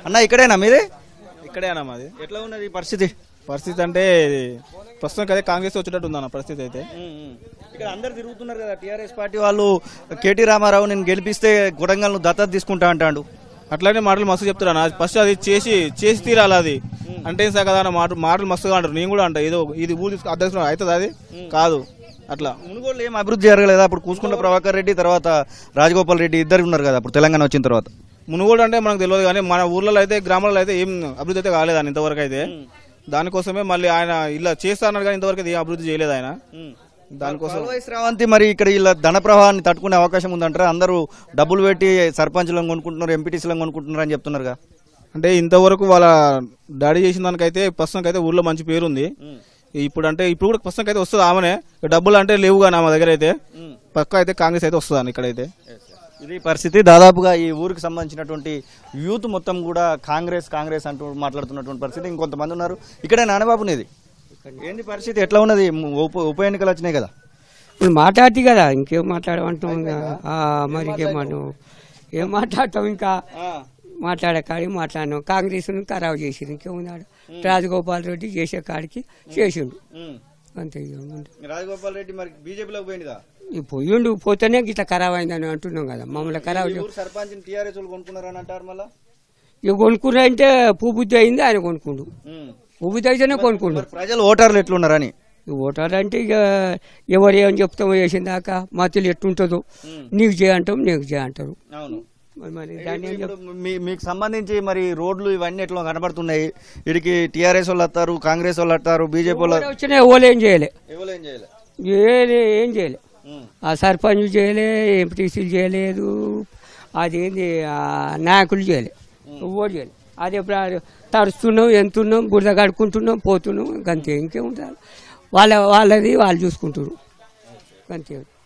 అన్న ఇక్కడేనా మీది ఇక్కడే అన్న మాది ఎట్లా ఉన్నది ఈ పరిస్థితి పరిస్థితి అంటే ప్రస్తుతానికి అయితే కాంగ్రెస్ వచ్చేటట్టు ఉందన్న పరిస్థితి అయితే ఇక్కడ అందరు తిరుగుతున్నారు కదా టీఆర్ఎస్ పార్టీ వాళ్ళు కేటీ రామారావు నేను గెలిపిస్తే కొడంగల్ను దత్తత తీసుకుంటా అంటాడు అట్లానే మాటలు మస్తు చెప్తారు అన్న ఫస్ట్ అది చేసి చేసి తీరాలి అది అంటే సార్ కదా అన్న మాట మాటలు మస్తుగా అంటారు నేను కూడా అంటా ఏదో ఇది ఊరు తీసుకు అధ్యక్షుడు అవుతుంది అది కాదు అట్లా మునుగోలు ఏం అభివృద్ధి జరగలేదా అప్పుడు కూసుకుంట ప్రభాకర్ రెడ్డి తర్వాత రాజగోపాల్ రెడ్డి ఇద్దరు ఉన్నారు కదా అప్పుడు తెలంగాణ వచ్చిన తర్వాత మునుగోడు అంటే మనకు తెలియదు కానీ మన ఊర్లలో అయితే గ్రామాలలో అయితే ఏం అభివృద్ధి అయితే కాలేదు ఇంతవరకు అయితే దానికోసమే మళ్ళీ ఆయన ఇలా చేస్తా అన్నాడు కానీ ఇంతవరకు అయితే ఏం అభివృద్ధి చేయలేదు ఆయన దానికోసం పాల్వాయి శ్రావంతి మరి ఇక్కడ ఇలా ధన ప్రవాహాన్ని తట్టుకునే అవకాశం ఉందంటారా అందరూ డబ్బులు పెట్టి సర్పంచ్లను కొనుక్కుంటున్నారు ఎంపీటీసీలను కొనుక్కుంటున్నారు అని చెప్తున్నారు కదా అంటే ఇంతవరకు వాళ్ళ డాడీ చేసిన దానికైతే ప్రస్తుతానికి అయితే ఊర్లో మంచి పేరు ఉంది ఇప్పుడు అంటే ఇప్పుడు కూడా ప్రస్తుతానికి అయితే వస్తుంది ఆమెనే డబ్బులు అంటే లేవు కానీ ఆమె దగ్గర అయితే పక్క అయితే కాంగ్రెస్ అయితే వస్తుంది ఇక్కడైతే ఇది పరిస్థితి దాదాపుగా ఈ ఊరికి సంబంధించినటువంటి యూత్ మొత్తం కూడా కాంగ్రెస్ కాంగ్రెస్ అంటూ మాట్లాడుతున్నటువంటి పరిస్థితి ఇంకొంతమంది ఉన్నారు ఇక్కడే నానబాబునేది ఏంది పరిస్థితి ఎట్లా ఉన్నది ఉప ఉప ఎన్నికలు వచ్చినాయి కదా ఇప్పుడు మాట్లాడితే కదా ఇంకేం మాట్లాడమంటాం ఇంకా ఆ, మరి ఇంకేం మనం ఏం మాట్లాడతాం ఇంకా మాట్లాడే కాడికి మాట్లాడినాం కాంగ్రెస్ ఖరాబ్ చేసిండు ఇంకేమున్నాడు రాజగోపాల్ రెడ్డి చేసే కాడికి చేసిండు అంతే ఇక ఏముంది. రాజగోపాల్ రెడ్డి మరి బీజేపీలోకి పోయిందిగా ఈ పోయిండు పోతేనే గిట్లా ఖరాబ్ అయిందని అంటున్నాం కదా మమ్మల్ని ఖరాబ్ ఈ ఊరు సర్పంచ్ టీఆర్ఎస్ వాళ్ళు కొనుక్కున్నారని అంటారు మళ్ళా ఇక కొనుక్కున్నా అంటే పూబుద్ధి అయింది ఆయన కొనుక్కుండు పూబుద్ధి అయితేనే కొనుక్కుండు మరి ప్రజలు ఓటర్లు ఎట్లున్నారని ఈ ఓటర్ అంటే ఇక ఎవరు ఏం చెప్తామో చేసిన దాకా మతులు ఎట్టుంటుందో నీకు చేయంటాం నీకు చేయంటారు అవును మరి మరి దాన్ని ఏం చెప్ ఇప్పుడు మీ- మీకు సంబంధించి మరి రోడ్లు ఇవన్నీ ఎట్లా కనబడుతున్నాయి వీడికి టీఆర్ఎస్ వాళ్ళు వస్తారు కాంగ్రెస్ వాళ్ళు వస్తారు బీజేపీ వాళ్ళు ఎవరు వచ్చినా ఎవరు ఏం చేయలే ఎవరు ఏం చేయలే ఏది ఏం చేయలే ఆ సర్పంచ్ చేయలే ఎంపీటీసీలు చేయలేదు అదేంది ఆ నాయకులు చేయలే ఎవరు చేయలే అది ఎప్పుడు ఆ తడుస్తున్నాం ఎంతున్నాం బురద కడుక్కుంటున్నాం పోతున్నాం అంతే ఇంకేముంటుంది వాళ్ళ వాళ్ళది వాళ్ళు చూసుకుంటున్నారు అంతే